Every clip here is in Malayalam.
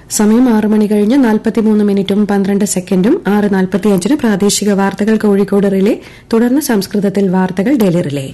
സമയം ആറ് മണി കഴിഞ്ഞ് നാൽപ്പത്തിമൂന്ന് മിനിറ്റും പന്ത്രണ്ട് സെക്കൻഡും ആറ് നാൽപ്പത്തിയഞ്ചിന് പ്രാദേശിക വാർത്തകൾ കോഴിക്കോട് റിലേ തുടർന്ന് സംസ്കൃതത്തിൽ വാർത്തകൾ ഡൽഹി റിലേ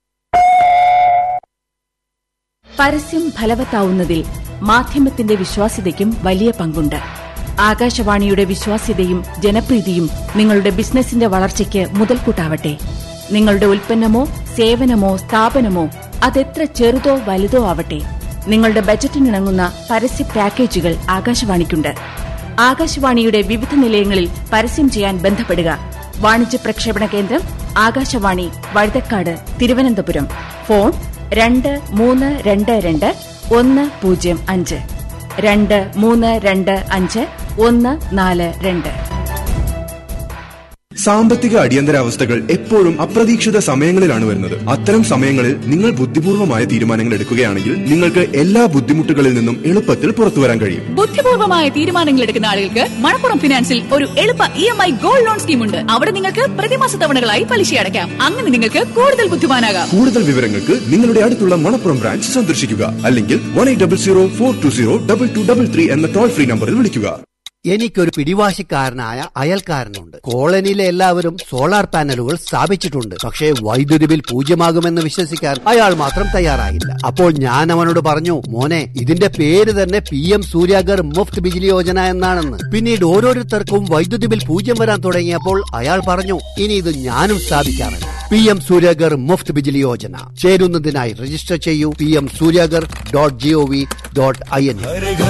പരസ്യം ഫലവത്താവുന്നതിൽ മാധ്യമത്തിന്റെ വിശ്വാസ്യതയ്ക്കും വലിയ പങ്കുണ്ട് ആകാശവാണിയുടെ വിശ്വാസ്യതയും ജനപ്രീതിയും നിങ്ങളുടെ ബിസിനസിന്റെ വളർച്ചയ്ക്ക് മുതൽക്കൂട്ടാവട്ടെ നിങ്ങളുടെ ഉൽപ്പന്നമോ സേവനമോ സ്ഥാപനമോ അതെത്ര ചെറുതോ വലുതോ ആവട്ടെ നിങ്ങളുടെ ബജറ്റിനിണങ്ങുന്ന പരസ്യ പാക്കേജുകൾ ആകാശവാണിക്കുണ്ട് ആകാശവാണിയുടെ വിവിധ നിലയങ്ങളിൽ പരസ്യം ചെയ്യാൻ ബന്ധപ്പെടുക വാണിജ്യ പ്രക്ഷേപണ കേന്ദ്രം ആകാശവാണി വഴുതക്കാട് തിരുവനന്തപുരം ഫോൺ രണ്ട് മൂന്ന് രണ്ട് രണ്ട് ഒന്ന് പൂജ്യം അഞ്ച് രണ്ട് മൂന്ന് രണ്ട് അഞ്ച് ഒന്ന് നാല് രണ്ട് സാമ്പത്തിക അടിയന്തരാവസ്ഥകൾ എപ്പോഴും അപ്രതീക്ഷിത സമയങ്ങളിലാണ് വരുന്നത് അത്തരം സമയങ്ങളിൽ നിങ്ങൾ ബുദ്ധിപൂർവമായ തീരുമാനങ്ങൾ എടുക്കുകയാണെങ്കിൽ നിങ്ങൾക്ക് എല്ലാ ബുദ്ധിമുട്ടുകളിൽ നിന്നും എളുപ്പത്തിൽ പുറത്തു വരാൻ കഴിയും ബുദ്ധിപൂർവമായ തീരുമാനങ്ങൾ എടുക്കുന്ന ആളുകൾക്ക് മണപ്പുറം ഫിനാൻസിൽ ഒരു എളുപ്പ E M I gold loan scheme ഉണ്ട് അവിടെ നിങ്ങൾക്ക് പ്രതിമാസ തവണകളായി പലിശ അടയ്ക്കാം അങ്ങനെ നിങ്ങൾക്ക് കൂടുതൽ ബുദ്ധിമാനാകാം കൂടുതൽ വിവരങ്ങൾക്ക് നിങ്ങളുടെ അടുത്തുള്ള മണപ്പുറം ബ്രാഞ്ച് സന്ദർശിക്കുക അല്ലെങ്കിൽ one eight double zero four two zero double two double three എന്ന ടോൾ ഫ്രീ നമ്പറിൽ വിളിക്കുക എനിക്കൊരു പിടിവാശിക്കാരനായ അയൽക്കാരനുണ്ട് കോളനിയിലെ എല്ലാവരും സോളാർ പാനലുകൾ സ്ഥാപിച്ചിട്ടുണ്ട് പക്ഷേ വൈദ്യുതി ബിൽ പൂജ്യമാകുമെന്ന് വിശ്വസിക്കാൻ അയാൾ മാത്രം തയ്യാറായില്ല അപ്പോൾ ഞാൻ അവനോട് പറഞ്ഞു മോനെ ഇതിന്റെ പേര് തന്നെ പി എം സൂര്യാഗർ മുഫ്ത് ബിജിലി യോജന എന്നാണെന്ന് പിന്നീട് ഓരോരുത്തർക്കും വൈദ്യുതി ബിൽ പൂജ്യം വരാൻ തുടങ്ങിയപ്പോൾ അയാൾ പറഞ്ഞു ഇനി ഇത് ഞാനും സ്ഥാപിക്കാറുണ്ട് പി എം സൂര്യാഗർ മുഫ്ത് ബിജിലി യോജന ചേരുന്നതിനായി രജിസ്റ്റർ ചെയ്യൂ P M Suryaghar dot G O V dot I N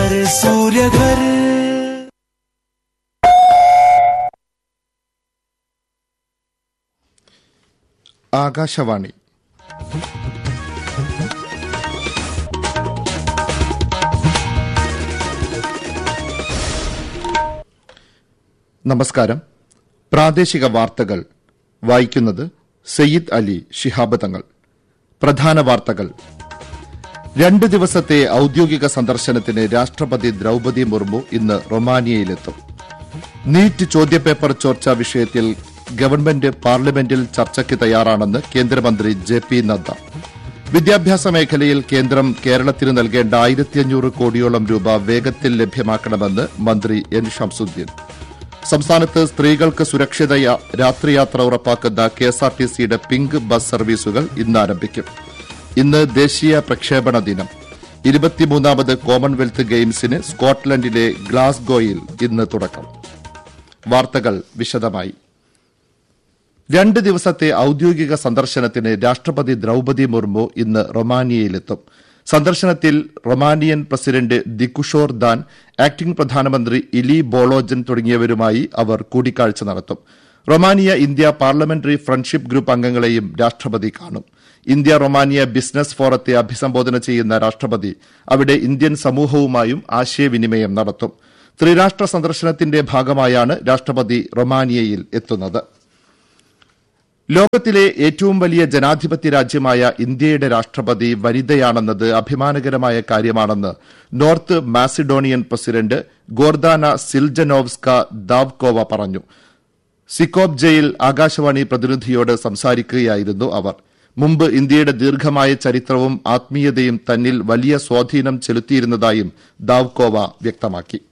Akashvani നമസ്കാരം പ്രാദേശിക വാർത്തകൾ വായിക്കുന്നത് സയ്യിദ് അലി ശിഹാബ് തങ്ങൾ പ്രധാന വാർത്തകൾ രണ്ട് ദിവസത്തെ ഔദ്യോഗിക സന്ദർശനത്തിന് രാഷ്ട്രപതി ദ്രൌപതി മുർമു ഇന്ന് റൊമാനിയയിലെത്തും നീറ്റ് ചോദ്യപേപ്പർ ചോർച്ചാ വിഷയത്തിൽ ഗവൺമെന്റ് പാർലമെന്റിൽ ചർച്ചയ്ക്ക് തയ്യാറാണെന്ന് കേന്ദ്രമന്ത്രി ജെ പി നദ്ദ വിദ്യാഭ്യാസ മേഖലയിൽ കേന്ദ്രം കേരളത്തിന് നൽകേണ്ട ആയിരത്തി അഞ്ഞൂറ് കോടിയോളം രൂപ വേഗത്തിൽ ലഭ്യമാക്കണമെന്ന് മന്ത്രി എൻ ഷംസുദ്ദീൻ സംസ്ഥാനത്ത് സ്ത്രീകൾക്ക് സുരക്ഷിത യാ- രാത്രിയാത്ര ഉറപ്പാക്കുന്ന കെഎസ്ആർടിസിയുടെ പിങ്ക് ബസ് സർവീസുകൾ ഇന്ന് ആരംഭിക്കും ഇന്ന് ദേശീയ പ്രക്ഷേപണ ദിനം ഇരുപത്തിമൂന്നാമത് കോമൺവെൽത്ത് ഗെയിംസിന് സ്കോട്ട്ലൻഡിലെ ഗ്ലാസ്ഗോയിൽ ഇന്ന് തുടക്കം വാർത്തകൾ വിശദമായി രണ്ട് ദിവസത്തെ ഔദ്യോഗിക സന്ദർശനത്തിന് രാഷ്ട്രപതി ദ്രൌപതി മുർമു ഇന്ന് റൊമാനിയയിലെത്തും സന്ദർശനത്തിൽ Romanian president Nicusor Dan acting പ്രധാനമന്ത്രി ഇലി ബോളോജൻ തുടങ്ങിയവരുമായി അവർ കൂടിക്കാഴ്ച നടത്തും Romania India parliamentary friendship group അംഗങ്ങളെയും രാഷ്ട്രപതി കാണും ഇന്ത്യ റൊമാനിയ ബിസിനസ് ഫോറത്തെ അഭിസംബോധന ചെയ്യുന്ന രാഷ്ട്രപതി അവിടെ ഇന്ത്യൻ സമൂഹവുമായും ആശയവിനിമയം നടത്തും ത്രിരാഷ്ട്ര സന്ദർശനത്തിന്റെ ഭാഗമായാണ് രാഷ്ട്രപതി റൊമാനിയയിൽ എത്തുന്നത് ലോകത്തിലെ ഏറ്റവും വലിയ ജനാധിപത്യ രാജ്യമായ ഇന്ത്യയുടെ രാഷ്ട്രപതി വനിതയാണെന്നത് അഭിമാനകരമായ കാര്യമാണെന്ന് North Macedonian president Gordana Siljanovska Davkova പറഞ്ഞു സിക്കോബ്ജയിൽ ആകാശവാണി പ്രതിനിധിയോട് സംസാരിക്കുകയായിരുന്നു അവർ മുമ്പ് ഇന്ത്യയുടെ ദീർഘമായ ചരിത്രവും ആത്മീയതയും തന്നിൽ വലിയ സ്വാധീനം ചെലുത്തിയിരുന്നതായും ദാവ്കോവ വ്യക്തമാക്കി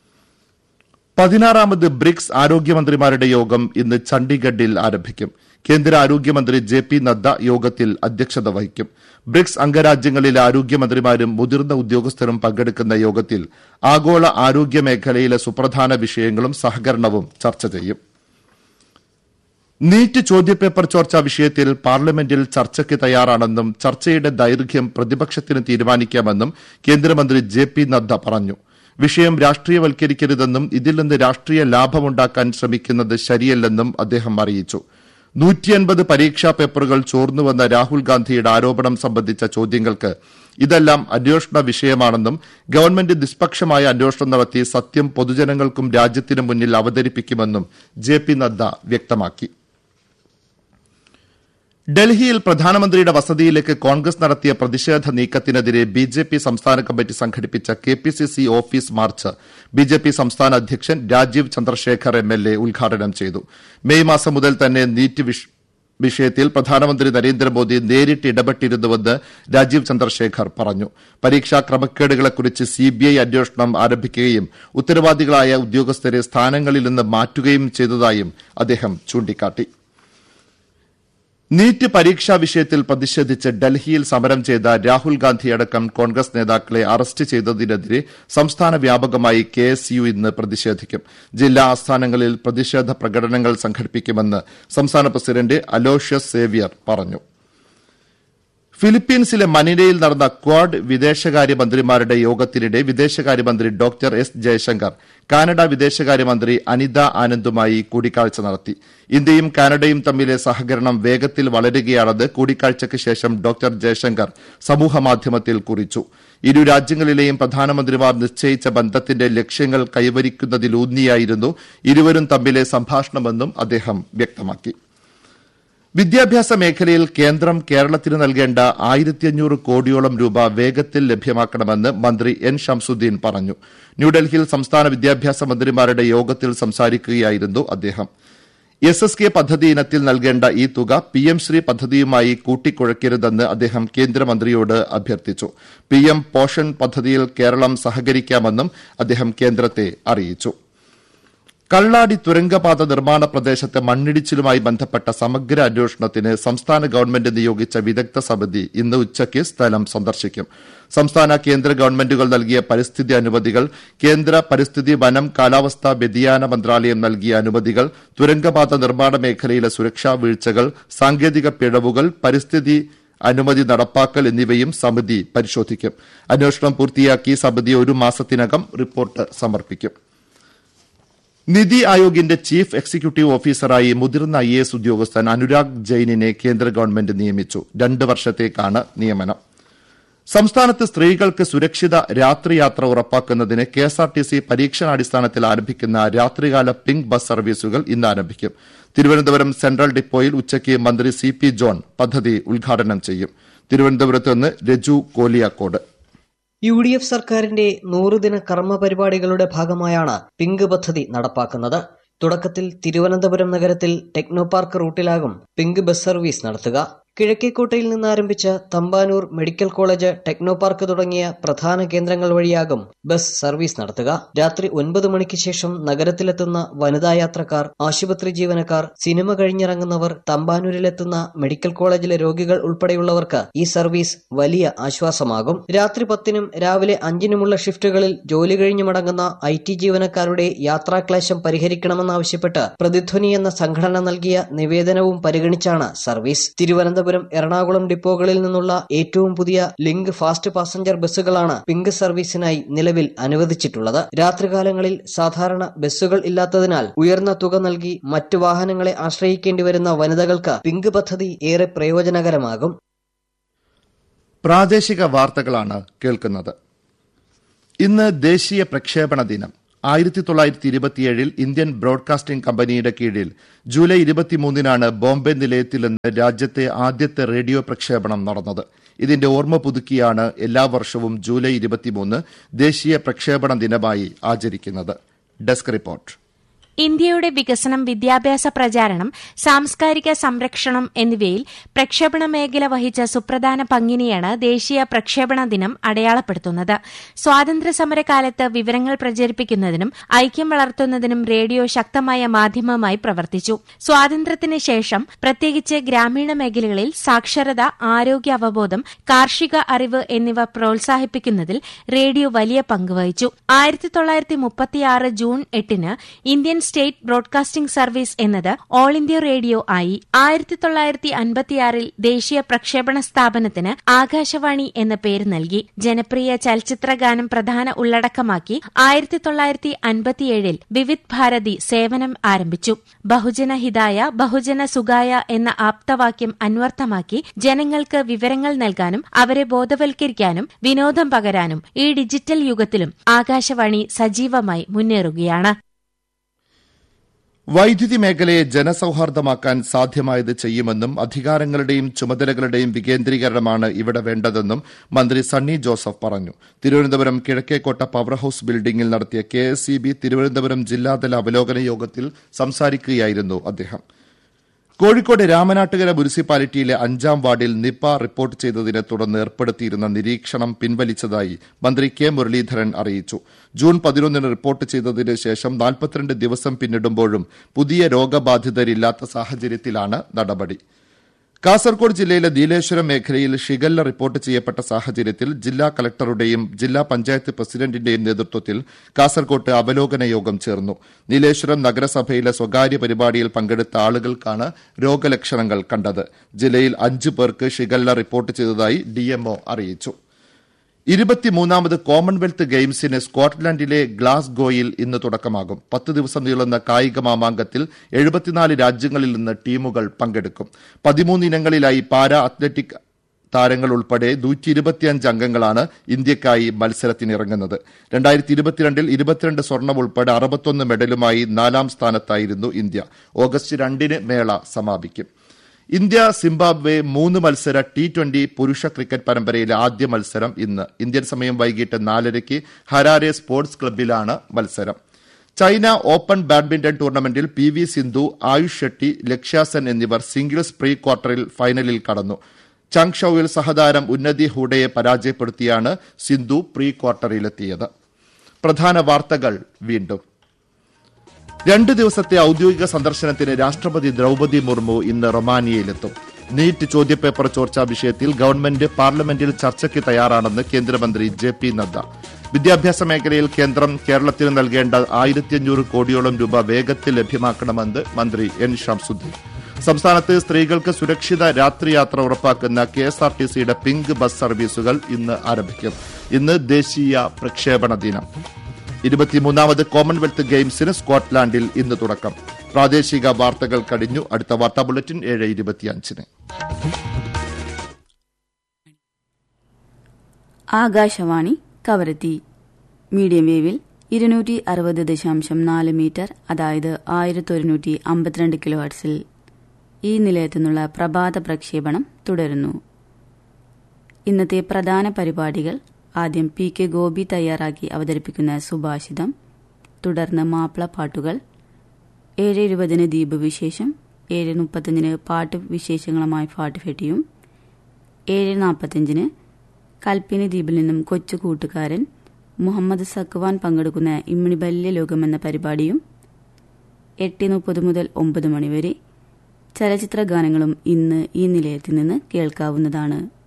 പതിനാറാമത് ബ്രിക്സ് ആരോഗ്യമന്ത്രിമാരുടെ യോഗം ഇന്ന് ചണ്ഡീഗഡിൽ ആരംഭിക്കും കേന്ദ്ര ആരോഗ്യമന്ത്രി ജെ പി നദ്ദ യോഗത്തിൽ അധ്യക്ഷത വഹിക്കും ബ്രിക്സ് അംഗരാജ്യങ്ങളിലെ ആരോഗ്യമന്ത്രിമാരും മുതിർന്ന ഉദ്യോഗസ്ഥരും പങ്കെടുക്കുന്ന യോഗത്തിൽ ആഗോള ആരോഗ്യ മേഖലയിലെ സുപ്രധാന വിഷയങ്ങളും സഹകരണവും ചർച്ച ചെയ്യും നീറ്റ് ചോദ്യപേപ്പർ ചോർച്ചാ വിഷയത്തിൽ പാർലമെന്റിൽ ചർച്ചയ്ക്ക് തയ്യാറാണെന്നും ചർച്ചയുടെ ദൈർഘ്യം പ്രതിപക്ഷത്തിന് തീരുമാനിക്കാമെന്നും കേന്ദ്രമന്ത്രി ജെ പി നദ്ദ പറഞ്ഞു വിഷയം രാഷ്ട്രീയവൽക്കരിക്കരുതെന്നും ഇതിൽ നിന്ന് രാഷ്ട്രീയ ലാഭമുണ്ടാക്കാൻ ശ്രമിക്കുന്നത് ശരിയല്ലെന്നും അദ്ദേഹം അറിയിച്ചു നൂറ്റിയൻപത് പരീക്ഷാ പേപ്പറുകൾ ചോർന്നുവന്ന രാഹുൽ ഗാന്ധിയുടെ ആരോപണം സംബന്ധിച്ച ചോദ്യങ്ങൾക്ക് ഇതെല്ലാം അന്വേഷണ വിഷയമാണെന്നും ഗവൺമെന്റ് നിഷ്പക്ഷമായ അന്വേഷണം നടത്തി സത്യം പൊതുജനങ്ങൾക്കും രാജ്യത്തിനു മുന്നിൽ അവതരിപ്പിക്കുമെന്നും ജെ പി നദ്ദ വ്യക്തമാക്കി ഡൽഹിയിൽ പ്രധാനമന്ത്രിയുടെ വസതിയിലേക്ക് കോൺഗ്രസ് നടത്തിയ പ്രതിഷേധ നീക്കത്തിനെതിരെ ബി ജെ പി സംസ്ഥാന കമ്മിറ്റി സംഘടിപ്പിച്ച K P C C office march B J P സംസ്ഥാന അധ്യക്ഷൻ Rajeev Chandrasekhar M L A ഉദ്ഘാടനം ചെയ്തു മെയ് മാസം മുതൽ തന്നെ നീറ്റ് വിഷ വിഷയത്തിൽ പ്രധാനമന്ത്രി നരേന്ദ്രമോദി നേരിട്ട് ഇടപെട്ടിരുന്നുവെന്ന് രാജീവ് ചന്ദ്രശേഖർ പറഞ്ഞു പരീക്ഷാ ക്രമക്കേടുകളെക്കുറിച്ച് സിബിഐ അന്വേഷണം ആരംഭിക്കുകയും ഉത്തരവാദികളായ ഉദ്യോഗസ്ഥരെ സ്ഥാനങ്ങളിൽ നിന്ന് മാറ്റുകയും ചെയ്തതായും അദ്ദേഹം ചൂണ്ടിക്കാട്ടി നീറ്റ് പരീക്ഷാ വിഷയത്തിൽ പ്രതിഷേധിച്ച് ഡൽഹിയിൽ സമരം ചെയ്ത രാഹുൽ ഗാന്ധിയടക്കം കോൺഗ്രസ് നേതാക്കളെ അറസ്റ്റ് ചെയ്തതിനെതിരെ സംസ്ഥാന വ്യാപകമായി കെ എസ് യു ഇന്ന് പ്രതിഷേധിക്കും ജില്ലാ ആസ്ഥാനങ്ങളിൽ പ്രതിഷേധ പ്രകടനങ്ങൾ സംഘടിപ്പിക്കുമെന്ന് സംസ്ഥാന പ്രസിഡന്റ് അലോഷ്യസ് സേവ്യർ പറഞ്ഞു ഫിലിപ്പീൻസിലെ മനിലയിൽ നടന്ന ക്വാഡ് വിദേശകാര്യമന്ത്രിമാരുടെ യോഗത്തിനിടെ വിദേശകാര്യമന്ത്രി ഡോക്ടർ എസ് ജയശങ്കർ കാനഡ വിദേശകാര്യമന്ത്രി അനിത ആനന്ദുമായി കൂടിക്കാഴ്ച നടത്തി ഇന്ത്യയും കാനഡയും തമ്മിലെ സഹകരണം വേഗത്തിൽ വളരുകയാണെന്ന് കൂടിക്കാഴ്ചയ്ക്ക് ശേഷം ഡോക്ടർ ജയശങ്കർ സമൂഹമാധ്യമത്തിൽ കുറിച്ചു ഇരു രാജ്യങ്ങളിലെയും പ്രധാനമന്ത്രിമാർ നിശ്ചയിച്ച ബന്ധത്തിന്റെ ലക്ഷ്യങ്ങൾ കൈവരിക്കുന്നതിലൂന്നിയായിരുന്നു ഇരുവരും തമ്മിലെ സംഭാഷണമെന്നും അദ്ദേഹം വ്യക്തമാക്കി വിദ്യാഭ്യാസ മേഖലയിൽ കേന്ദ്രം കേരളത്തിന് നൽകേണ്ട ആയിരത്തി അഞ്ഞൂറ് കോടിയോളം രൂപ വേഗത്തിൽ ലഭ്യമാക്കണമെന്ന് മന്ത്രി എൻ ഷംസുദ്ദീൻ പറഞ്ഞു ന്യൂഡൽഹിയിൽ സംസ്ഥാന വിദ്യാഭ്യാസ മന്ത്രിമാരുടെ യോഗത്തിൽ സംസാരിക്കുകയായിരുന്നു അദ്ദേഹം എസ് എസ് കെ പദ്ധതി ഇനത്തിൽ നൽകേണ്ട ഈ തുക പി എം ശ്രീ പദ്ധതിയുമായി കൂട്ടിക്കുഴയ്ക്കരുതെന്ന് അദ്ദേഹം കേന്ദ്രമന്ത്രിയോട് അഭ്യർത്ഥിച്ചു പി എം പോഷൻ പദ്ധതിയിൽ കേരളം സഹകരിക്കാമെന്നും അദ്ദേഹം കേന്ദ്രത്തെ അറിയിച്ചു കള്ളാടി തുരങ്കപാത നിർമ്മാണ പ്രദേശത്തെ മണ്ണിടിച്ചിലുമായി ബന്ധപ്പെട്ട സമഗ്ര അന്വേഷണത്തിന് സംസ്ഥാന ഗവൺമെന്റ് നിയോഗിച്ച വിദഗ്ധ സമിതി ഇന്ന് ഉച്ചയ്ക്ക് സ്ഥലം സന്ദർശിക്കും സംസ്ഥാന കേന്ദ്ര ഗവൺമെന്റുകൾ നൽകിയ പരിസ്ഥിതി അനുമതികൾ കേന്ദ്ര പരിസ്ഥിതി വനം കാലാവസ്ഥാ വ്യതിയാന മന്ത്രാലയം നൽകിയ അനുമതികൾ തുരങ്കപാത നിർമ്മാണ മേഖലയിലെ സുരക്ഷാ വീഴ്ചകൾ സാങ്കേതിക പിഴവുകൾ പരിസ്ഥിതി അനുമതി നടപ്പാക്കൽ എന്നിവയും സമിതി പരിശോധിക്കും അന്വേഷണം പൂർത്തിയാക്കി സമിതി ഒരു മാസത്തിനകം റിപ്പോർട്ട് സമർപ്പിക്കും നിതി ആയോഗിന്റെ ചീഫ് എക്സിക്യൂട്ടീവ് ഓഫീസറായി മുതിർന്ന ഐ എസ് ഉദ്യോഗസ്ഥൻ അനുരാഗ് ജെയിനിനെ കേന്ദ്ര ഗവൺമെന്റ് നിയമിച്ചു രണ്ട് വർഷത്തേക്കാണ് നിയമനം സംസ്ഥാനത്ത് സ്ത്രീകൾക്ക് സുരക്ഷിത രാത്രിയാത്ര ഉറപ്പാക്കുന്നതിന് കെഎസ്ആർടിസി പരീക്ഷണാടിസ്ഥാനത്തിൽ ആരംഭിക്കുന്ന രാത്രികാല പിങ്ക് ബസ് സർവീസുകൾ ഇന്ന് ആരംഭിക്കും തിരുവനന്തപുരം സെൻട്രൽ ഡിപ്പോയിൽ ഉച്ചയ്ക്ക് മന്ത്രി സി പി ജോൺ പദ്ധതി ഉദ്ഘാടനം ചെയ്യും തിരുവനന്തപുരത്ത് നിന്ന് Raju Koliyakode U D F സർക്കാരിന്റെ നൂറുദിന കർമ്മ പരിപാടികളുടെ ഭാഗമായാണ് പിങ്ക് പദ്ധതി നടപ്പാക്കുന്നത് തുടക്കത്തിൽ തിരുവനന്തപുരം നഗരത്തിൽ ടെക്നോ പാർക്ക് റൂട്ടിലാകും പിങ്ക് ബസ് സർവീസ് നടത്തുക കിഴക്കേക്കോട്ടയിൽ നിന്ന് ആരംഭിച്ച Thampanoor medical college Technopark തുടങ്ങിയ പ്രധാന കേന്ദ്രങ്ങൾ വഴിയാകും ബസ് സർവീസ് നടത്തുക രാത്രി ഒൻപത് മണിക്ക് ശേഷം നഗരത്തിലെത്തുന്ന വനിതാ യാത്രക്കാർ ആശുപത്രി ജീവനക്കാർ സിനിമ കഴിഞ്ഞിറങ്ങുന്നവർ തമ്പാനൂരിലെത്തുന്ന മെഡിക്കൽ കോളേജിലെ രോഗികൾ ഉൾപ്പെടെയുള്ളവർക്ക് ഈ സർവീസ് വലിയ ആശ്വാസമാകും രാത്രി പത്തിനും രാവിലെ അഞ്ചിനുമുള്ള ഷിഫ്റ്റുകളിൽ ജോലി കഴിഞ്ഞു മടങ്ങുന്ന ഐ ടി ജീവനക്കാരുടെ യാത്രാക്ലേശം പരിഹരിക്കണമെന്നാവശ്യപ്പെട്ട് പ്രതിധ്വനി എന്ന സംഘടന നൽകിയ നിവേദനവും പരിഗണിച്ചാണ് സർവീസ് തിരുവനന്തപുരം എറണാകുളം ഡിപ്പോകളിൽ നിന്നുള്ള ഏറ്റവും പുതിയ ലിങ്ക് ഫാസ്റ്റ് പാസഞ്ചർ ബസ്സുകളാണ് പിങ്ക് സർവീസിനായി നിലവിൽ അനുവദിച്ചിട്ടുള്ളത് രാത്രികാലങ്ങളിൽ സാധാരണ ബസ്സുകൾ ഇല്ലാത്തതിനാൽ ഉയർന്ന തുക നൽകി മറ്റു വാഹനങ്ങളെ ആശ്രയിക്കേണ്ടി വരുന്ന വനിതകൾക്ക് പിങ്ക് പദ്ധതി ഏറെ പ്രയോജനകരമാകും പ്രാദേശിക വാർത്തകളാണ് കേൾക്കുന്നത് ഇന്ന് ദേശീയ പ്രക്ഷേപണ ദിനം ആയിരത്തി തൊള്ളായിരത്തി ഇരുപത്തിയേഴിൽ ഇന്ത്യൻ ബ്രോഡ്കാസ്റ്റിംഗ് കമ്പനിയുടെ കീഴിൽ ജൂലൈ ഇരുപത്തിമൂന്നിനാണ് ബോംബെ നിലയത്തിൽ നിന്ന് രാജ്യത്തെ ആദ്യത്തെ റേഡിയോ പ്രക്ഷേപണം നടന്നത് ഇതിന്റെ ഓർമ്മ പുതുക്കിയാണ് എല്ലാ വർഷവും ജൂലൈ ഇരുപത്തിമൂന്ന് ദേശീയ പ്രക്ഷേപണ ദിനമായി ആചരിക്കുന്നത് ഡെസ്ക് റിപ്പോർട്ട് ഇന്ത്യയുടെ വികസനം വിദ്യാഭ്യാസ പ്രചാരണം സാംസ്കാരിക സംരക്ഷണം എന്നിവയിൽ പ്രക്ഷേപണ മേഖല വഹിച്ച സുപ്രധാന പങ്കിനെയാണ് ദേശീയ പ്രക്ഷേപണ ദിനം അടയാളപ്പെടുത്തുന്നത് സ്വാതന്ത്ര്യ സമരകാലത്ത് വിവരങ്ങൾ പ്രചരിപ്പിക്കുന്നതിനും ഐക്യം വളർത്തുന്നതിനും റേഡിയോ ശക്തമായ മാധ്യമമായി പ്രവർത്തിച്ചു സ്വാതന്ത്ര്യത്തിന് ശേഷം പ്രത്യേകിച്ച് ഗ്രാമീണ മേഖലകളിൽ സാക്ഷരത ആരോഗ്യ അവബോധം കാർഷിക അറിവ് എന്നിവ പ്രോത്സാഹിപ്പിക്കുന്നതിൽ റേഡിയോ വലിയ പങ്ക് വഹിച്ചു ആയിരത്തി തൊള്ളായിരത്തി മുപ്പത്തിയാറ് ജൂൺ എട്ടിന് ഇന്ത്യൻ സ്റ്റേറ്റ് ബ്രോഡ്കാസ്റ്റിംഗ് സർവീസ് എന്നത് ഓൾ ഇന്ത്യ റേഡിയോ ആയി ആയിരത്തി തൊള്ളായിരത്തി അൻപത്തിയാറിൽ ദേശീയ പ്രക്ഷേപണ സ്ഥാപനത്തിന് ആകാശവാണി എന്ന പേര് നൽകി ജനപ്രിയ ചലച്ചിത്ര ഗാനം പ്രധാന ഉള്ളടക്കമാക്കി ആയിരത്തി തൊള്ളായിരത്തി അൻപത്തിയേഴിൽ വിവിധ് ഭാരതി സേവനം ആരംഭിച്ചു ബഹുജന ഹിതായ ബഹുജന സുഖായ എന്ന ആപ്തവാക്യം അന്വർത്ഥമാക്കി ജനങ്ങൾക്ക് വിവരങ്ങൾ നൽകാനും അവരെ ബോധവൽക്കരിക്കാനും വിനോദം പകരാനും ഈ ഡിജിറ്റൽ യുഗത്തിലും ആകാശവാണി സജീവമായി മുന്നേറുകയാണ് വൈദ്യുതി മേഖലയെ ജനസൌഹാർദ്ദമാക്കാൻ സാധ്യമായത് ചെയ്യുമെന്നും അധികാരങ്ങളുടെയും ചുമതലകളുടെയും വികേന്ദ്രീകരണമാണ് ഇവിടെ വേണ്ടതെന്നും മന്ത്രി സണ്ണി ജോസഫ് പറഞ്ഞു തിരുവനന്തപുരം കിഴക്കേക്കോട്ട പവർ ഹൌസ് ബിൽഡിംഗിൽ നടത്തിയ K S E B Thiruvananthapuram ജില്ലാതല അവലോകന യോഗത്തിൽ സംസാരിക്കുകയായിരുന്നു അദ്ദേഹം കോഴിക്കോട് രാമനാട്ടുകര മുനിസിപ്പാലിറ്റിയിലെ അഞ്ചാം വാർഡിൽ നിപ റിപ്പോർട്ട് ചെയ്തതിനെ തുടർന്ന് ഏർപ്പെടുത്തിയിരുന്ന നിരീക്ഷണം പിൻവലിച്ചതായി മന്ത്രി കെ മുരളീധരൻ അറിയിച്ചു ജൂൺ പതിനൊന്നിന് റിപ്പോർട്ട് ചെയ്തതിന് ശേഷം നാൽപ്പത്തിരണ്ട് ദിവസം പിന്നിടുമ്പോഴും പുതിയ രോഗബാധിതരില്ലാത്ത സാഹചര്യത്തിലാണ് നടപടി കാസർകോട് ജില്ലയിലെ നീലേശ്വരം മേഖലയിൽ ഷിഗല്ല റിപ്പോർട്ട് ചെയ്യപ്പെട്ട സാഹചര്യത്തിൽ ജില്ലാ കളക്ടറുടെയും ജില്ലാ പഞ്ചായത്ത് പ്രസിഡന്റിന്റെയും നേതൃത്വത്തിൽ കാസർകോട്ട് അവലോകന യോഗം ചേർന്നു നീലേശ്വരം നഗരസഭയിലെ സ്വകാര്യ പരിപാടിയിൽ പങ്കെടുത്ത ആളുകൾക്കാണ് രോഗലക്ഷണങ്ങൾ കണ്ടത് ജില്ലയിൽ അഞ്ചു പേർക്ക് ഷിഗല്ല റിപ്പോർട്ട് ചെയ്തതായി ഡിഎംഒ അറിയിച്ചു ഇരുപത്തിമൂന്നാമത് കോമൺവെൽത്ത് ഗെയിംസിന് സ്കോട്ട്ലൻഡിലെ ഗ്ലാസ്ഗോയിൽ ഇന്ന് തുടക്കമാകും പത്ത് ദിവസം നീളുന്ന കായിക മാമാങ്കത്തിൽ എഴുപത്തിനാല് രാജ്യങ്ങളിൽ നിന്ന് ടീമുകൾ പങ്കെടുക്കും പതിമൂന്ന് ഇനങ്ങളിലായി പാരാ അത്ലറ്റിക് താരങ്ങൾ ഉൾപ്പെടെ നൂറ്റി ഇരുപത്തിയഞ്ച് അംഗങ്ങളാണ് ഇന്ത്യക്കായി മത്സരത്തിനിറങ്ങുന്നത് രണ്ടായിരത്തി ഇരുപത്തിരണ്ടിൽ ഇരുപത്തിരണ്ട് സ്വർണം ഉൾപ്പെടെ അറുപത്തൊന്ന് മെഡലുമായി നാലാം സ്ഥാനത്തായിരുന്നു ഇന്ത്യ ഓഗസ്റ്റ് രണ്ടിന് മേള സമാപിക്കും ഇന്ത്യ സിംബാബ്വെ മൂന്ന് മത്സര ടി ട്വന്റി പുരുഷ ക്രിക്കറ്റ് പരമ്പരയിലെ ആദ്യ മത്സരം ഇന്ന് ഇന്ത്യൻ സമയം വൈകിട്ട് നാലരയ്ക്ക് ഹരാരെ സ്പോർട്സ് ക്ലബിലാണ് മത്സരം ചൈന ഓപ്പൺ ബാഡ്മിന്റൺ ടൂർണമെന്റിൽ പി വി സിന്ധു ആയുഷ് ഷെട്ടി ലക്ഷ്യാസെൻ എന്നിവർ സിംഗിൾസ് പ്രീ ക്വാർട്ടറിൽ ഫൈനലിൽ കടന്നു ചങ് ഷൌവിൽ സഹതാരം ഉന്നതി ഹൂഡയെ പരാജയപ്പെടുത്തിയാണ് സിന്ധു പ്രീ ക്വാർട്ടറിലെത്തിയത് പ്രധാന വാർത്തകൾ വീണ്ടും രണ്ട് ദിവസത്തെ ഔദ്യോഗിക സന്ദർശനത്തിന് രാഷ്ട്രപതി ദ്രൌപതി മുർമു ഇന്ന് റൊമാനിയയിലെത്തും നീറ്റ് ചോദ്യപേപ്പർ ചോർച്ചാ വിഷയത്തിൽ ഗവൺമെന്റ് പാർലമെന്റിൽ ചർച്ചയ്ക്ക് തയ്യാറാണെന്ന് കേന്ദ്രമന്ത്രി ജെ പി നദ്ദ വിദ്യാഭ്യാസ മേഖലയിൽ കേന്ദ്രം കേരളത്തിന് നൽകേണ്ട ആയിരത്തി അഞ്ഞൂറ് കോടിയോളം രൂപ വേഗത്തിൽ ലഭ്യമാക്കണമെന്ന് മന്ത്രി എൻ ഷംസുദ്ദീൻ സംസ്ഥാനത്ത് സ്ത്രീകൾക്ക് സുരക്ഷിത രാത്രിയാത്ര ഉറപ്പാക്കുന്ന കെ എസ് ആർ ടി സിയുടെ പിങ്ക് ബസ് സർവീസുകൾ ഇന്ന് ആരംഭിക്കും ഇന്ന് ദേശീയ പ്രക്ഷേപണ ദിനം ഇരുപത്തിമൂന്നാമത് കോമൺവെൽത്ത് ഗെയിംസിന് സ്കോട്ട്ലാൻഡിൽ ഇന്ന് തുടക്കം പ്രാദേശിക വാർത്തകൾ കഴിഞ്ഞു അടുത്ത വാർത്താ ബുള്ളറ്റിൻ ഏഴ് ഇരുപത്തിയഞ്ചിന് ആകാശവാണി കവരത്തി മീഡിയം വേവിൽ ഇരുന്നൂറ്റി അറുപത് ദശാംശം നാല് മീറ്റർ അതായത് ആയിരത്തി ഒരുന്നൂറ്റി അമ്പത്തിരണ്ട് കിലോ ഹർട്സിൽ ഈ നിലയത്തു നിന്നുള്ള പ്രഭാത പ്രക്ഷേപണം തുടരുന്നു ഇന്നത്തെ പ്രധാന പരിപാടികൾ ആദ്യം പി കെ ഗോപി തയ്യാറാക്കി അവതരിപ്പിക്കുന്ന സുഭാഷിതം തുടർന്ന് മാപ്പിള പാട്ടുകൾ ഏഴ് ഇരുപതിന് ദ്വീപ് വിശേഷം ഏഴ് മുപ്പത്തഞ്ചിന് പാട്ട് വിശേഷങ്ങളുമായി പാട്ട് ഫെട്ടിയും ഏഴ് നാൽപ്പത്തഞ്ചിന് കൽപ്പിനി ദ്വീപിൽ നിന്നും കൊച്ചു കൂട്ടുകാരൻ മുഹമ്മദ് സക്വാൻ പങ്കെടുക്കുന്ന ഇമ്മിണി ബല്യ ലോകം എന്ന പരിപാടിയും എട്ട് മുപ്പത് മുതൽ ഒമ്പത് മണിവരെ ചലച്ചിത്ര ഗാനങ്ങളും ഇന്ന് ഈ നിലയത്തിൽ നിന്ന് കേൾക്കാവുന്നതാണ്